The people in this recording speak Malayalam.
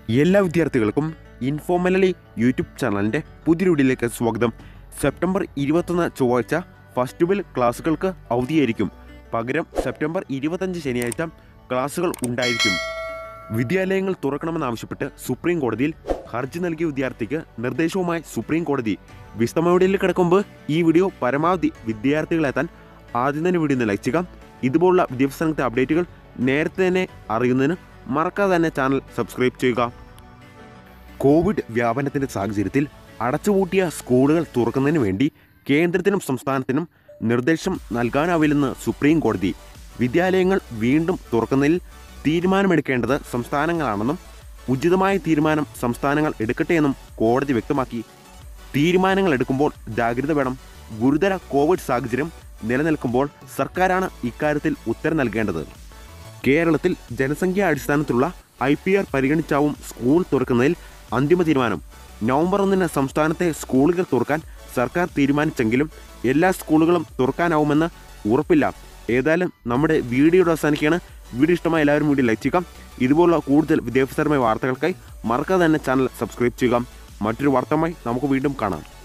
എല്ലാ വിദ്യാർത്ഥികൾക്കും ഇൻഫോർമലി യൂട്യൂബ് ചാനലിൻ്റെ പുതിയ വീഡിയോയിലേക്ക് സ്വാഗതം സെപ്റ്റംബർ ഇരുപത്തൊന്ന് ചൊവ്വാഴ്ച ഫസ്റ്റ് ബിൽ ക്ലാസ്സുകൾക്ക് അവധിയായിരിക്കും പകരം സെപ്റ്റംബർ ഇരുപത്തഞ്ച് ശനിയാഴ്ച ക്ലാസ്സുകൾ ഉണ്ടായിരിക്കും വിദ്യാലയങ്ങൾ തുറക്കണമെന്നാവശ്യപ്പെട്ട് സുപ്രീം കോടതിയിൽ ഹർജി നൽകിയ വിദ്യാർത്ഥിക്ക് നിർദ്ദേശവുമായി സുപ്രീം കോടതി വിശദമായ വീഡിയോയിൽ കിടക്കുമ്പോൾ ഈ വീഡിയോ പരമാവധി വിദ്യാർത്ഥികളെത്താൻ ആദ്യം തന്നെ വീഡിയോ ഒന്ന് ലൈക്ക് ചെയ്യുക ഇതുപോലുള്ള വിദ്യാഭ്യാസ രംഗത്തെ അപ്ഡേറ്റുകൾ നേരത്തെ തന്നെ അറിയുന്നതിന് മറക്കാതെ തന്നെ ചാനൽ സബ്സ്ക്രൈബ് ചെയ്യുക കോവിഡ് വ്യാപനത്തിന്റെ സാഹചര്യത്തിൽ അടച്ചുപൂട്ടിയ സ്കൂളുകൾ തുറക്കുന്നതിന് വേണ്ടി കേന്ദ്രത്തിനും സംസ്ഥാനത്തിനും നിർദ്ദേശം നൽകാനാവില്ലെന്ന് സുപ്രീം കോടതി വിദ്യാലയങ്ങൾ വീണ്ടും തുറക്കുന്നതിൽ തീരുമാനമെടുക്കേണ്ടത് സംസ്ഥാനങ്ങളാണെന്നും ഉചിതമായ തീരുമാനം സംസ്ഥാനങ്ങൾ എടുക്കട്ടെ എന്നും കോടതി വ്യക്തമാക്കി തീരുമാനങ്ങൾ എടുക്കുമ്പോൾ ജാഗ്രത വേണം ഗുരുതര കോവിഡ് സാഹചര്യം നിലനിൽക്കുമ്പോൾ സർക്കാരാണ് ഇക്കാര്യത്തിൽ ഉത്തരം നൽകേണ്ടത് കേരളത്തിൽ ജനസംഖ്യാ അടിസ്ഥാനത്തിലുള്ള ഐ പി ആർ പരിഗണിച്ചാവും സ്കൂൾ തുറക്കുന്നതിൽ അന്തിമ തീരുമാനം നവംബർ ഒന്നിന് സംസ്ഥാനത്തെ സ്കൂളുകൾ തുറക്കാൻ സർക്കാർ തീരുമാനിച്ചെങ്കിലും എല്ലാ സ്കൂളുകളും തുറക്കാനാവുമെന്ന് ഉറപ്പില്ല ഏതായാലും നമ്മുടെ വീഡിയോയുടെ അവസാനിക്കുകയാണ് വീഡിയോ ഇഷ്ടമായ എല്ലാവരും വീഡിയോ ലൈക്ക് ചെയ്യുക ഇതുപോലുള്ള കൂടുതൽ വിദ്യാഭ്യാസപരമായ വാർത്തകൾക്കായി മറക്കാതെ തന്നെ ചാനൽ സബ്സ്ക്രൈബ് ചെയ്യുക മറ്റൊരു വാർത്തയുമായി നമുക്ക് വീണ്ടും കാണാം